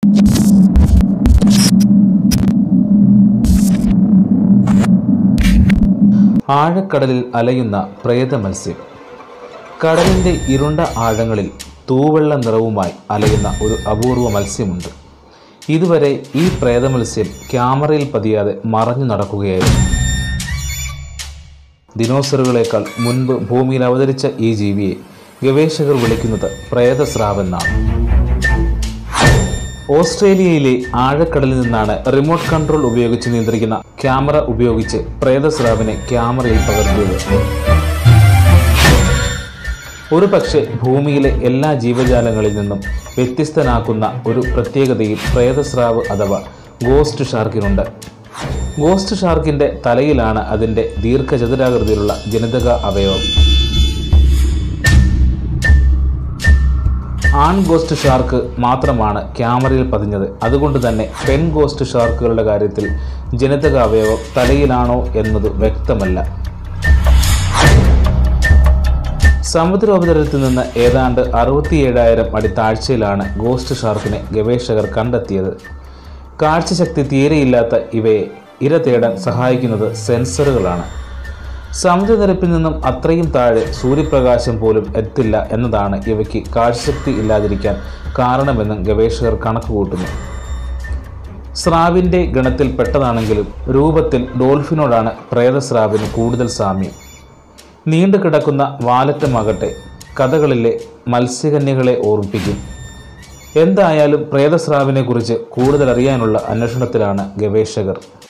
ആഴക്കടലിൽ അലയുന്ന പ്രേത മത്സ്യം കടലിൻ്റെ ഇരുണ്ട ആഴങ്ങളിൽ തൂവെള്ള നിറവുമായി അലയുന്ന ഒരു അപൂർവ മത്സ്യമുണ്ട് ഇതുവരെ ഈ പ്രേത മത്സ്യം ക്യാമറയിൽ പതിയാതെ മറഞ്ഞു നടക്കുകയായിരുന്നു ദിനോസറുകളേക്കാൾ മുൻപ് ഭൂമിയിൽ അവതരിച്ച ഈ ജീവിയെ ഗവേഷകർ വിളിക്കുന്നത് പ്രേതസ്രാവെന്നാണ് ഓസ്ട്രേലിയയിലെ ആഴക്കടലിൽ നിന്നാണ് റിമോട്ട് കൺട്രോൾ ഉപയോഗിച്ച് നിയന്ത്രിക്കുന്ന ക്യാമറ ഉപയോഗിച്ച് പ്രേതസ്രാവിനെ ക്യാമറയിൽ പകർത്തിയത് ഒരു പക്ഷേ ഭൂമിയിലെ എല്ലാ ജീവജാലങ്ങളിൽ നിന്നും വ്യത്യസ്തനാക്കുന്ന ഒരു പ്രത്യേകതയും പ്രേതസ്രാവ് അഥവാ ഗോസ്റ്റ് ഷാർക്കിനുണ്ട് ഗോസ്റ്റ് ഷാർക്കിൻ്റെ തലയിലാണ് അതിൻ്റെ ദീർഘചതുരാകൃതിയിലുള്ള ജനിതക അവയവം ആൺ ഗോസ്റ്റ് ഷാർക്ക് മാത്രമാണ് ക്യാമറയിൽ പതിഞ്ഞത് അതുകൊണ്ട് തന്നെ പെൺ ഗോസ്റ്റ് ഷാർക്കുകളുടെ കാര്യത്തിൽ ജനിതക അവയവം തലയിലാണോ എന്നത് വ്യക്തമല്ല സമുദ്രോപരിതലത്തിൽ നിന്ന് ഏതാണ്ട് അറുപത്തിയേഴായിരം അടി താഴ്ചയിലാണ് ഗോസ്റ്റ് ഷാർക്കിനെ ഗവേഷകർ കണ്ടെത്തിയത് കാഴ്ചശക്തി തീരെയില്ലാത്ത ഇവയെ ഇര തേടാൻ സഹായിക്കുന്നത് സെൻസറുകളാണ് സമുദ്രനിരപ്പിൽ നിന്നും അത്രയും താഴെ സൂര്യപ്രകാശം പോലും എത്തില്ല എന്നതാണ് ഇവയ്ക്ക് കാഴ്ചശക്തി ഇല്ലാതിരിക്കാൻ കാരണമെന്നും ഗവേഷകർ കണക്കുകൂട്ടുന്നു സ്രാവിൻ്റെ ഗണത്തിൽ പെട്ടതാണെങ്കിലും രൂപത്തിൽ ഡോൾഫിനോടാണ് പ്രേതസ്രാവിന് കൂടുതൽ സാമ്യം നീണ്ടു കിടക്കുന്ന വാലറ്റമാകട്ടെ കഥകളിലെ മത്സ്യകന്യകളെ ഓർമ്മിപ്പിക്കും എന്തായാലും പ്രേതസ്രാവിനെക്കുറിച്ച് കൂടുതൽ അറിയാനുള്ള അന്വേഷണത്തിലാണ് ഗവേഷകർ